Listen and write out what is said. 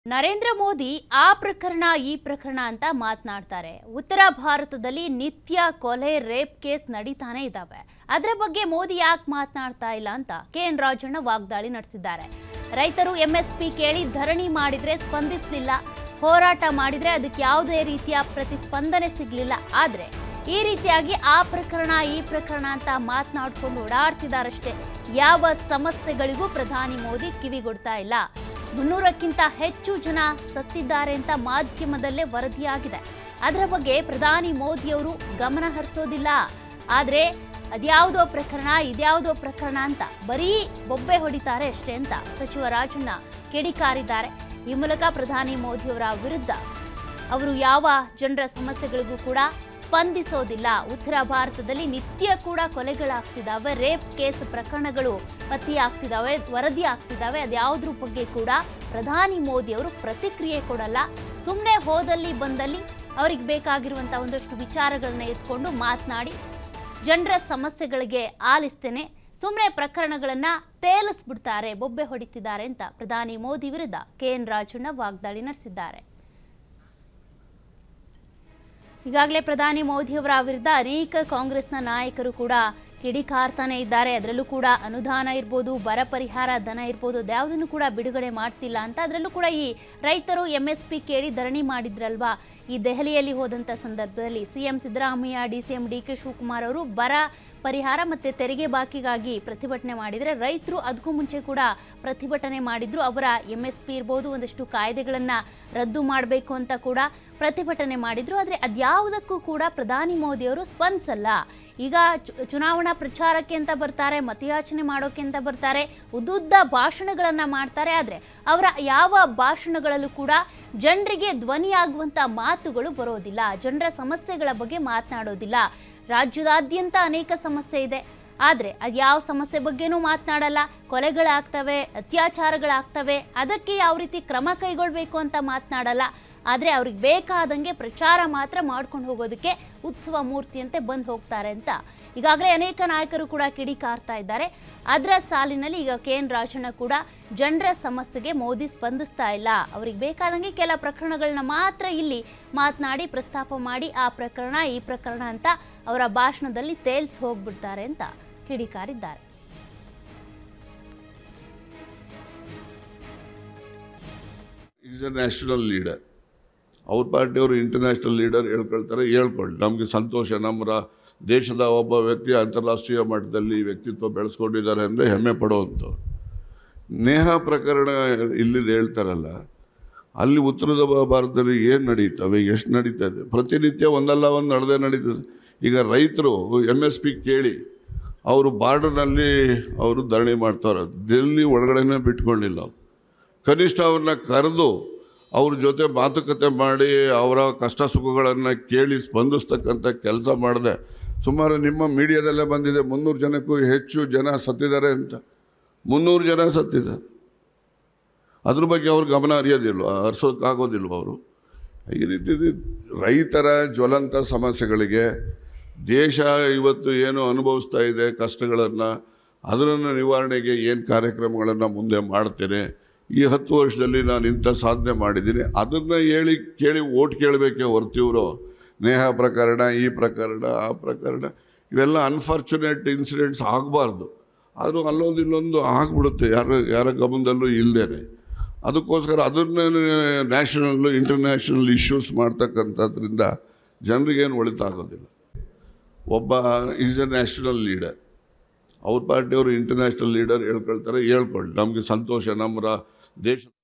ನರೇಂದ್ರ ಮೋದಿ ಆ ಪ್ರಕರಣ ಈ ಪ್ರಕರಣ ಅಂತ ಮಾತನಾಡ್ತಾರೆ ಉತ್ತರ ಭಾರತದಲ್ಲಿ ನಿತ್ಯ ಕೊಲೆ ರೇಪ್ ಕೇಸ್ ನಡೀತಾನೆ ಇದ್ದಾವೆ ಅದರ ಬಗ್ಗೆ ಮೋದಿ ಯಾಕೆ ಮಾತನಾಡ್ತಾ ಇಲ್ಲ ಅಂತ ಕೆ ಎನ್ ರಾಜಣ್ಣ ವಾಗ್ದಾಳಿ ನಡೆಸಿದ್ದಾರೆ ರೈತರು ಎಂಎಸ್ಪಿ ಕೇಳಿ ಧರಣಿ ಮಾಡಿದ್ರೆ ಸ್ಪಂದಿಸಲಿಲ್ಲ ಹೋರಾಟ ಮಾಡಿದ್ರೆ ಅದಕ್ಕೆ ಯಾವುದೇ ರೀತಿಯ ಪ್ರತಿಸ್ಪಂದನೆ ಸಿಗ್ಲಿಲ್ಲ ಆದ್ರೆ ಈ ರೀತಿಯಾಗಿ ಆ ಪ್ರಕರಣ ಈ ಪ್ರಕರಣ ಅಂತ ಮಾತನಾಡ್ಕೊಂಡು ಓಡಾಡ್ತಿದಾರಷ್ಟೇ ಯಾವ ಸಮಸ್ಯೆಗಳಿಗೂ ಪ್ರಧಾನಿ ಮೋದಿ ಕಿವಿಗೊಡ್ತಾ ಇಲ್ಲ ಮುನ್ನೂರಕ್ಕಿಂತ ಹೆಚ್ಚು ಜನ ಸತ್ತಿದ್ದಾರೆ ಅಂತ ಮಾಧ್ಯಮದಲ್ಲೇ ವರದಿಯಾಗಿದೆ ಅದರ ಬಗ್ಗೆ ಪ್ರಧಾನಿ ಮೋದಿಯವರು ಗಮನ ಹರಿಸೋದಿಲ್ಲ ಆದ್ರೆ ಅದ್ಯಾವುದೋ ಪ್ರಕರಣ ಇದ್ಯಾವುದೋ ಪ್ರಕರಣ ಅಂತ ಬರೀ ಬೊಬ್ಬೆ ಹೊಡಿತಾರೆ ಅಷ್ಟೇ ಅಂತ ಸಚಿವ ರಾಜಣ್ಣ ಕಿಡಿಕಾರಿದ್ದಾರೆ ಈ ಮೂಲಕ ಪ್ರಧಾನಿ ಮೋದಿಯವರ ವಿರುದ್ಧ ಅವರು ಯಾವ ಜನರ ಸಮಸ್ಯೆಗಳಿಗೂ ಕೂಡ ಸ್ಪಂದಿಸೋದಿಲ್ಲ ಉತ್ತರ ಭಾರತದಲ್ಲಿ ನಿತ್ಯ ಕೂಡ ಕೊಲೆಗಳಾಗ್ತಿದ್ದಾವೆ ರೇಪ್ ಕೇಸ್ ಪ್ರಕರಣಗಳು ಪತ್ತೆಯಾಗ್ತಿದ್ದಾವೆ ವರದಿ ಆಗ್ತಿದ್ದಾವೆ ಅದ್ಯಾವುದ್ರ ಬಗ್ಗೆ ಕೂಡ ಪ್ರಧಾನಿ ಮೋದಿ ಅವರು ಪ್ರತಿಕ್ರಿಯೆ ಕೊಡಲ್ಲ ಸುಮ್ಮನೆ ಹೋದಲ್ಲಿ ಬಂದಲ್ಲಿ ಅವ್ರಿಗೆ ಬೇಕಾಗಿರುವಂಥ ಒಂದಷ್ಟು ವಿಚಾರಗಳನ್ನ ಎತ್ಕೊಂಡು ಮಾತನಾಡಿ ಜನರ ಸಮಸ್ಯೆಗಳಿಗೆ ಆಲಿಸ್ತೇನೆ ಸುಮ್ಮನೆ ಪ್ರಕರಣಗಳನ್ನ ತೇಲಿಸ್ಬಿಡ್ತಾರೆ ಬೊಬ್ಬೆ ಹೊಡಿತಿದ್ದಾರೆ ಅಂತ ಪ್ರಧಾನಿ ಮೋದಿ ವಿರುದ್ಧ ಕೆ ಎನ್ ರಾಜಣ್ಣ ವಾಗ್ದಾಳಿ ನಡೆಸಿದ್ದಾರೆ ಈಗಾಗಲೇ ಪ್ರಧಾನಿ ಮೋದಿಯವರ ವಿರುದ್ಧ ಅನೇಕ ಕಾಂಗ್ರೆಸ್ನ ನಾಯಕರು ಕೂಡ ಕಿಡಿಕಾರ್ತಾನೆ ಇದ್ದಾರೆ ಅದರಲ್ಲೂ ಕೂಡ ಅನುದಾನ ಇರ್ಬೋದು ಬರ ಪರಿಹಾರ ಧನ ಇರ್ಬೋದು ಅದ್ಯಾವುದನ್ನು ಕೂಡ ಬಿಡುಗಡೆ ಮಾಡ್ತಿಲ್ಲ ಅಂತ ಅದರಲ್ಲೂ ಕೂಡ ಈ ರೈತರು ಎಂ ಎಸ್ ಪಿ ಕೇಳಿ ಧರಣಿ ಮಾಡಿದ್ರಲ್ವಾ ಈ ದೆಹಲಿಯಲ್ಲಿ ಹೋದಂಥ ಸಂದರ್ಭದಲ್ಲಿ C M Siddaramaiah D C M D K Shivakumar ಅವರು ಬರ ಪರಿಹಾರ ಮತ್ತು ತೆರಿಗೆ ಬಾಕಿಗಾಗಿ ಪ್ರತಿಭಟನೆ ಮಾಡಿದರೆ ರೈತರು ಅದಕ್ಕೂ ಮುಂಚೆ ಕೂಡ ಪ್ರತಿಭಟನೆ ಮಾಡಿದ್ರು ಅವರ ಎಂ ಎಸ್ ಪಿ ಇರ್ಬೋದು ಒಂದಷ್ಟು ಕಾಯ್ದೆಗಳನ್ನು ರದ್ದು ಮಾಡಬೇಕು ಅಂತ ಕೂಡ ಪ್ರತಿಭಟನೆ ಮಾಡಿದ್ರು ಆದರೆ ಅದ್ಯಾವುದಕ್ಕೂ ಕೂಡ ಪ್ರಧಾನಿ ಮೋದಿಯವರು ಸ್ಪಂದಿಸಲ್ಲ ಈಗ ಚು- ಚುನಾವಣಾ ಪ್ರಚಾರಕ್ಕೆ ಅಂತ ಬರ್ತಾರೆ ಮತಯಾಚನೆ ಮಾಡೋಕೆ ಅಂತ ಬರ್ತಾರೆ ಉದ್ದುದ್ದ ಭಾಷಣಗಳನ್ನು ಮಾಡ್ತಾರೆ ಆದರೆ ಅವರ ಯಾವ ಭಾಷಣಗಳಲ್ಲೂ ಕೂಡ ಜನರಿಗೆ ಧ್ವನಿಯಾಗುವಂಥ ಮಾತುಗಳು ಬರೋದಿಲ್ಲ ಜನರ ಸಮಸ್ಯೆಗಳ ಬಗ್ಗೆ ಮಾತನಾಡೋದಿಲ್ಲ ರಾಜ್ಯದಾದ್ಯಂತ ಅನೇಕ ಸಮಸ್ಯೆ ಇದೆ ಆದರೆ ಅದು ಯಾವ ಸಮಸ್ಯೆ ಬಗ್ಗೆನೂ ಮಾತನಾಡಲ್ಲ ಕೊಲೆಗಳಾಗ್ತವೆ ಅತ್ಯಾಚಾರಗಳಾಗ್ತವೆ ಅದಕ್ಕೆ ಯಾವ ರೀತಿ ಕ್ರಮ ಕೈಗೊಳ್ಳಬೇಕು ಅಂತ ಮಾತನಾಡಲ್ಲ ಆದರೆ ಅವ್ರಿಗೆ ಬೇಕಾದಂಗೆ ಪ್ರಚಾರ ಮಾತ್ರ ಮಾಡ್ಕೊಂಡು ಹೋಗೋದಕ್ಕೆ ಉತ್ಸವ ಮೂರ್ತಿಯಂತೆ ಬಂದು ಹೋಗ್ತಾರೆ ಅಂತ ಈಗಾಗಲೇ ಅನೇಕ ನಾಯಕರು ಕೂಡ ಕಿಡಿಕಾರ್ತಾ ಇದ್ದಾರೆ ಅದರ ಸಾಲಿನಲ್ಲಿ ಈಗ ಕೆ ಎನ್ ರಾಜಣ್ಣ ಕೂಡ ಜನರ ಸಮಸ್ಯೆಗೆ ಮೋದಿ ಸ್ಪಂದಿಸ್ತಾ ಇಲ್ಲ ಅವ್ರಿಗೆ ಬೇಕಾದಂಗೆ ಕೆಲ ಪ್ರಕರಣಗಳನ್ನ ಮಾತ್ರ ಇಲ್ಲಿ ಮಾತನಾಡಿ ಪ್ರಸ್ತಾಪ ಮಾಡಿ ಆ ಪ್ರಕರಣ ಈ ಪ್ರಕರಣ ಅಂತ ಅವರ ಭಾಷಣದಲ್ಲಿ ತೇಲ್ಸ್ ಹೋಗ್ಬಿಡ್ತಾರೆ ಅಂತ ಕಿಡಿಕಾರಿದ್ದಾರೆ ಈಸ್ ಎ ನ್ಯಾಷನಲ್ ಲೀಡರ್ ಅವ್ರ ಪಾರ್ಟಿಯವರು ಇಂಟರ್ನ್ಯಾಷನಲ್ ಲೀಡರ್ ಹೇಳ್ಕೊಳ್ತಾರೆ ಹೇಳ್ಕೊಳ್ಳಿ ನಮಗೆ ಸಂತೋಷ ನಮ್ಮ ರಾ- ದೇಶದ ಒಬ್ಬ ವ್ಯಕ್ತಿ ಅಂತಾರಾಷ್ಟ್ರೀಯ ಮಟ್ಟದಲ್ಲಿ ವ್ಯಕ್ತಿತ್ವ ಬೆಳೆಸ್ಕೊಂಡಿದ್ದಾರೆ ಅಂದರೆ ಹೆಮ್ಮೆ ಪಡುವಂಥವ್ರು ನೇಹ ಪ್ರಕರಣ ಇಲ್ಲಿ ಹೇಳ್ತಾರಲ್ಲ ಅಲ್ಲಿ ಉತ್ತರದ ಭಾ- ಭಾರತದಲ್ಲಿ ಏನು ನಡೀತವೆ ಎಷ್ಟು ನಡೀತಾ ಇದೆ ಪ್ರತಿನಿತ್ಯ ಒಂದಲ್ಲ ಒಂದು ನಡೆದೇ ನಡೀತದೆ ಈಗ ರೈತರು ಎಮ್ ಎಸ್ ಪಿ ಕೇಳಿ ಅವರು ಬಾರ್ಡರ್ನಲ್ಲಿ ಅವರು ಧರಣಿ ಮಾಡ್ತಾರೆ ಡೆಲ್ಲಿ ಒಳಗಡೆನೇ ಬಿಟ್ಕೊಳ್ಳಿಲ್ಲ ಅವ್ರು. ಕನಿಷ್ಠ ಅವ್ರನ್ನ ಕರೆದು ಅವ್ರ ಜೊತೆ ಮಾತುಕತೆ ಮಾಡಿ ಅವರ ಕಷ್ಟ ಸುಖಗಳನ್ನು ಕೇಳಿ ಸ್ಪಂದಿಸ್ತಕ್ಕಂಥ ಕೆಲಸ ಮಾಡಿದೆ ಸುಮಾರು ನಿಮ್ಮ ಮೀಡಿಯಾದಲ್ಲೇ ಬಂದಿದೆ ಮುನ್ನೂರು ಜನಕ್ಕೂ ಹೆಚ್ಚು ಜನ ಸತ್ತಿದ್ದಾರೆ ಅಂತ ಮುನ್ನೂರು ಜನ ಸತ್ತಿದ್ದಾರೆ ಅದ್ರ ಬಗ್ಗೆ ಅವ್ರು ಗಮನ ಹರಿಯೋದಿಲ್ವ ಹರಿಸೋಕ್ಕಾಗೋದಿಲ್ವ ಅವರು ಈ ರೀತಿ ರೈತರ ಜ್ವಲಂತ ಸಮಸ್ಯೆಗಳಿಗೆ ದೇಶ ಇವತ್ತು ಏನು ಅನುಭವಿಸ್ತಾ ಇದೆ ಕಷ್ಟಗಳನ್ನು ಅದನ್ನು ನಿವಾರಣೆಗೆ ಏನು ಕಾರ್ಯಕ್ರಮಗಳನ್ನು ಮುಂದೆ ಮಾಡ್ತೇನೆ ಈ ಹತ್ತು ವರ್ಷದಲ್ಲಿ ನಾನು ಇಂಥ ಸಾಧನೆ ಮಾಡಿದ್ದೀನಿ ಅದನ್ನು ಹೇಳಿ ಕೇಳಿ ಓಟ್ ಕೇಳಬೇಕೇ ಹೊರ್ತಿವ್ರು ನೇಹ ಪ್ರಕರಣ ಈ ಪ್ರಕರಣ ಆ ಪ್ರಕರಣ ಇವೆಲ್ಲ ಅನ್ಫಾರ್ಚುನೇಟ್ ಇನ್ಸಿಡೆಂಟ್ಸ್ ಆಗಬಾರ್ದು ಆದರೂ ಅಲ್ಲೊಂದು ಇಲ್ಲೊಂದು ಆಗ್ಬಿಡುತ್ತೆ ಯಾರ ಯಾರ ಗಮನದಲ್ಲೂ ಇಲ್ಲದೇನೆ ಅದಕ್ಕೋಸ್ಕರ ಅದನ್ನ ನ್ಯಾಷನಲ್ ಇಂಟರ್ನ್ಯಾಷನಲ್ ಇಶ್ಯೂಸ್ ಮಾಡ್ತಕ್ಕಂಥದ್ರಿಂದ ಜನರಿಗೇನು ಒಳಿತಾಗೋದಿಲ್ಲ ಒಬ್ಬ ಈಸ್ ಎ ನ್ಯಾಷನಲ್ ಲೀಡರ್ ಅವ್ರ ಪಾರ್ಟಿಯವರು ಇಂಟರ್ನ್ಯಾಷನಲ್ ಲೀಡರ್ ಹೇಳ್ಕೊಳ್ತಾರೆ ಹೇಳ್ಕೊಳ್ಳಿ ನಮಗೆ ಸಂತೋಷ ನಮ್ಮ ರಾ- ದೇಶ